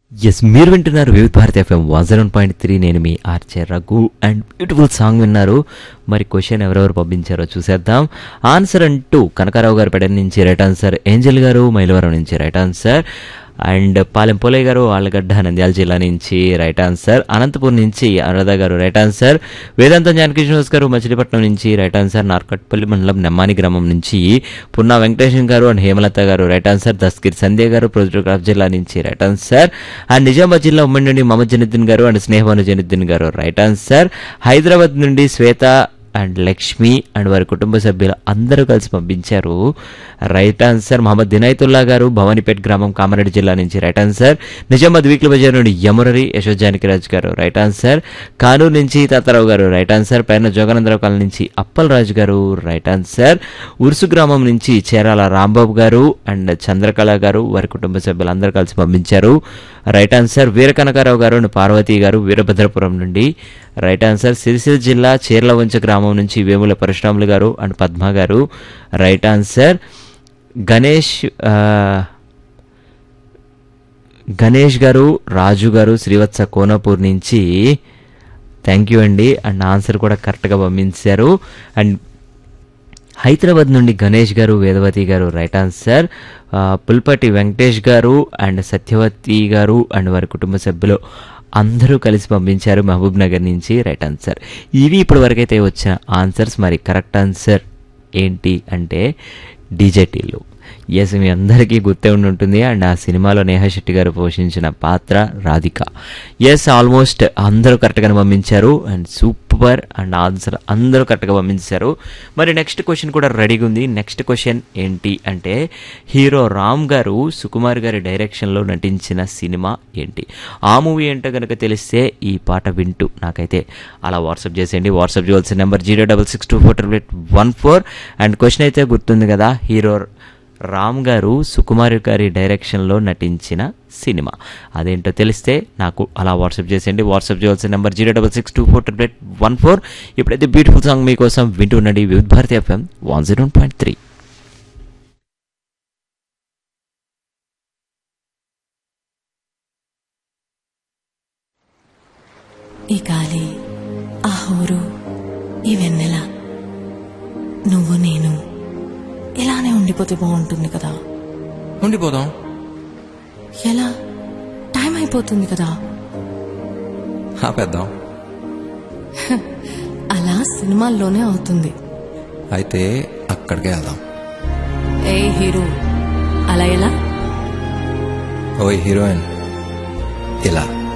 yes మీరు వింటున్నారు Vividh Bharati FM one zero point three నేను మీ RJ Raghu and beautiful song విన్నారు మరి క్వశ్చన్ ఎవరెవరు పంపించారో చూసేద్దాం ఆన్సర్ అంటూ కనకారావు గారు పెడ నుంచి రైట్ ఆన్సర్ ఏంజల్ గారు మైలవరం నుంచి right answer and Palem Polaiah గారు ఆళ్ళగడ్డ నంద్యాల జిల్లా నుంచి రైట్ ఆన్సర్ అనంతపూర్ నుంచి అనురాధ గారు రైట్ ఆన్సర్ వేదాంతం జానకిశ్వస్ గారు మచిలీపట్నం నుంచి రైట్ ఆన్సర్ నార్కట్పల్లి మండలం నెమ్మాని గ్రామం నుంచి పున్నా వెంకటేశం గారు అండ్ హేమలత గారు రైట్ ఆన్సర్ దస్కిర్ సంధ్య గారు ప్రొద్దుటూరు జిల్లా నుంచి రైట్ ఆన్సర్ అండ్ నిజామాబాద్ జిల్లా ఉమ్మడి నుండి మహమ్మద్ జనుద్దీన్ గారు అండ్ స్నేహవాను జనుద్దీన్ గారు రైట్ ఆన్సర్ హైదరాబాద్ నుండి శ్వేత అండ్ లక్ష్మి అండ్ వారి కుటుంబ సభ్యులు అందరూ కలిసి పంపించారు రైట్ ఆన్సర్ మహమ్మద్ దినాయతుల్లా గారు భవానీపేట్ గ్రామం కామారెడ్డి జిల్లా నుంచి right answer Nizamabad weekly bazaar నుండి యమురరి యశోద్ జానకిరాజ్ గారు రైట్ ఆన్సర్ కానూరు నుంచి తాతారావు గారు రైట్ ఆన్సర్ పైన జోగానందరావు కాలనీ నుంచి అప్పల్ రాజు గారు రైట్ ఆన్సర్ ఉరుసు గ్రామం నుంచి చేరాల రాంబాబు గారు అండ్ చంద్రకళ గారు వారి కుటుంబ సభ్యులు అందరూ కలిసి పంపించారు రైట్ ఆన్సర్ వీరకనకారావు గారు అండ్ పార్వతి గారు వీరభద్రపురం నుండి రైట్ ఆన్సర్ సిరిసిల్ల జిల్లా చీర్లవంచ గ్రామం నుంచి వేముల పరశురాములు గారు అండ్ పద్మ గారు రైట్ ఆన్సర్ గణేష్ ఆ, గణేష్ గారు రాజు గారు శ్రీవత్స కోనపూర్ నుంచి థ్యాంక్ యూ అండి అండ్ ఆన్సర్ కూడా కరెక్ట్గా పంపించారు అండ్ హైదరాబాద్ నుండి గణేష్ గారు వేదవతి గారు రైట్ ఆన్సర్ ఆ, పుల్పటి వెంకటేష్ గారు అండ్ సత్యవతి గారు అండ్ వారి కుటుంబ సభ్యులు అందరూ కలిసి పంపించారు మహబూబ్ నగర్ నుంచి రైట్ ఆన్సర్ ఇవి ఇప్పటి వరకైతే వచ్చిన ఆన్సర్స్ మరి కరెక్ట్ ఆన్సర్ ఏంటి అంటే డీజేటీలు ఎస్ మీ అందరికీ గుర్తే ఉండి ఉంటుంది అండ్ ఆ సినిమాలో నేహ శెట్టి గారు పోషించిన పాత్ర రాధిక ఎస్ ఆల్మోస్ట్ అందరూ కరెక్ట్గానే పంపించారు అండ్ సూపర్ అండ్ ఆన్సర్ అందరూ కరెక్ట్గా పంపించారు మరి నెక్స్ట్ క్వశ్చన్ కూడా రెడీగా ఉంది నెక్స్ట్ క్వశ్చన్ ఏంటి అంటే హీరో రామ్ గారు సుకుమార్ గారి డైరెక్షన్లో నటించిన సినిమా ఏంటి ఆ మూవీ ఏంటో కనుక తెలిస్తే ఈ పాట వింటూ నాకైతే అలా వాట్సాప్ చేసేయండి వాట్సాప్ చేయాల్సిన number zero double six two four triple eight one four and question అయితే గుర్తుంది కదా హీరో రామ్ గారు సుకుమార్ గారి డైరెక్షన్లో నటించిన సినిమా అదేంటో తెలిస్తే నాకు అలా వాట్సాప్ చేసేయండి వాట్సాప్ చేయాల్సిన number zero double six two four triple eight one four ఇప్పుడైతే బ్యూటిఫుల్ సాంగ్ మీకోసం వింటూ ఉండండి Vividh Bharati FM one zero point three ఈ గాలి ఆ హోరు ఈ వెన్నెల నువ్వు నేను ఇలానే ఉండిపోతే బాగుంటుంది కదా ఉండిపోదాం ఎలా టైం అయిపోతుంది కదా ఆపేద్దాం అలా సినిమాల్లోనే అవుతుంది అయితే అక్కడికే వెళ్దాం ఏ హీరో అలా ఎలా ఓయ్ హీరోయిన్ ఇలా